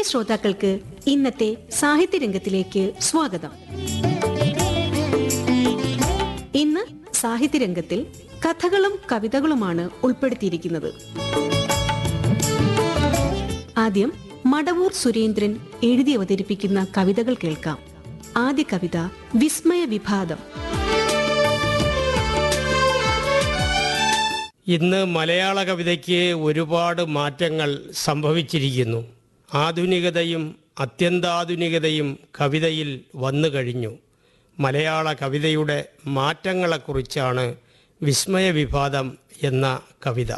ശ്രോതാക്കൾക്ക് ഇന്നത്തെ സാഹിത്യരംഗത്തിലേക്ക് സ്വാഗതം ഇന്ന് സാഹിത്യരംഗത്തിൽ കഥകളും കവിതകളുമാണ് ഉൾപ്പെടുത്തിയിരിക്കുന്നത് ആദ്യം മടവൂർ സുരേന്ദ്രൻ എഴുതി അവതരിപ്പിക്കുന്ന കവിതകൾ കേൾക്കാം ആദ്യ കവിത വിസ്മയ വിഭാതം ഇന്ന് മലയാള കവിതയ്ക്ക് ഒരുപാട് മാറ്റങ്ങൾ സംഭവിച്ചിരിക്കുന്നു ആധുനികതയും അത്യന്താധുനികതയും കവിതയിൽ വന്നു കഴിഞ്ഞു മലയാള കവിതയുടെ മാറ്റങ്ങളെക്കുറിച്ചാണ് വിസ്മയ വിഭാതം എന്ന കവിത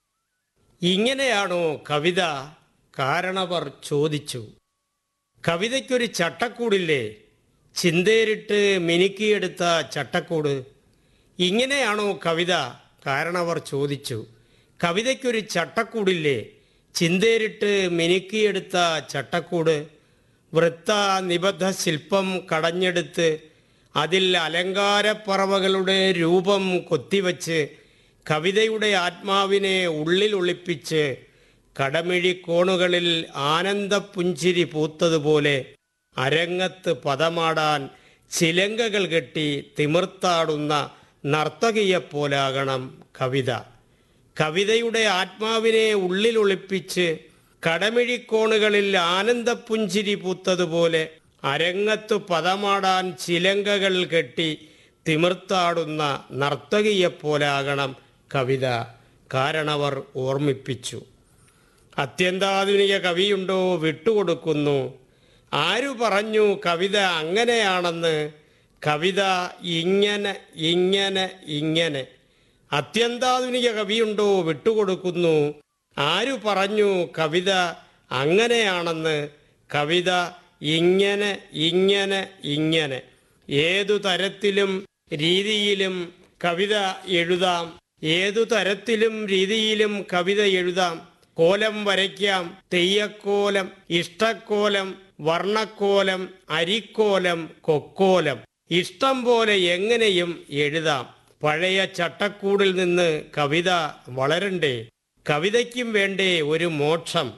ഇങ്ങനെയാണോ കവിത കാരണവർ ചോദിച്ചു കവിതയ്ക്കൊരു ചട്ടക്കൂടില്ലേ ചിന്തേരിട്ട് മിനുക്കിയെടുത്ത ചട്ടക്കൂട് ഇങ്ങനെയാണോ കവിത കാരണവർ ചോദിച്ചു കവിതയ്ക്കൊരു ചട്ടക്കൂടില്ലേ ചിന്തേരിട്ട് മിനുക്കിയെടുത്ത ചട്ടക്കൂട് വൃത്ത നിബദ്ധ ശില്പം കടഞ്ഞെടുത്ത് അതിൽ അലങ്കാരപ്പറവകളുടെ രൂപം കൊത്തിവച്ച് കവിതയുടെ ആത്മാവിനെ ഉള്ളിൽ ഒളിപ്പിച്ച് കടമിഴിക്കോണുകളിൽ ആനന്ദപ്പുഞ്ചിരി പൂത്തതുപോലെ അരങ്ങത്ത് പദമാടാൻ ചിലങ്കകൾ കെട്ടി തിമിർത്താടുന്ന നർത്തകിയെപ്പോലാകണം കവിത കവിതയുടെ ആത്മാവിനെ ഉള്ളിൽ ഒളിപ്പിച്ച് കടമിഴിക്കോണുകളിൽ ആനന്ദപ്പുഞ്ചിരി പൂത്തതുപോലെ അരങ്ങത്ത് പദമാടാൻ ചിലങ്കകൾ കെട്ടി തിമിർത്താടുന്ന നർത്തകിയെപ്പോലാകണം കവിത കാരണവർ ഓർമ്മിപ്പിച്ചു അത്യന്താധുനിക കവിയുണ്ടോ വിട്ടുകൊടുക്കുന്നു ആരു പറഞ്ഞു കവിത അങ്ങനെയാണെന്ന് കവിത ഇങ്ങനെ ഇങ്ങനെ ഇങ്ങനെ അത്യന്താധുനിക കവിയുണ്ടോ വിട്ടുകൊടുക്കുന്നു ആരു പറഞ്ഞു കവിത അങ്ങനെയാണെന്ന് കവിത ഇങ്ങനെ ഇങ്ങനെ ഇങ്ങനെ ഏതു തരത്തിലും രീതിയിലും കവിത എഴുതാം ഏതു തരത്തിലും രീതിയിലും കവിത എഴുതാം കോലം വരയ്ക്കാം തെയ്യക്കോലം ഇഷ്ടക്കോലം വർണ്ണക്കോലം അരിക്കോലം കൊക്കോലം ഇഷ്ടം പോലെ എങ്ങനെയും എഴുതാം പഴയ ചട്ടക്കൂടിൽ നിന്ന് കവിത വളരണ്ടേ കവിതയ്ക്കും വേണ്ടേ ഒരു മോക്ഷം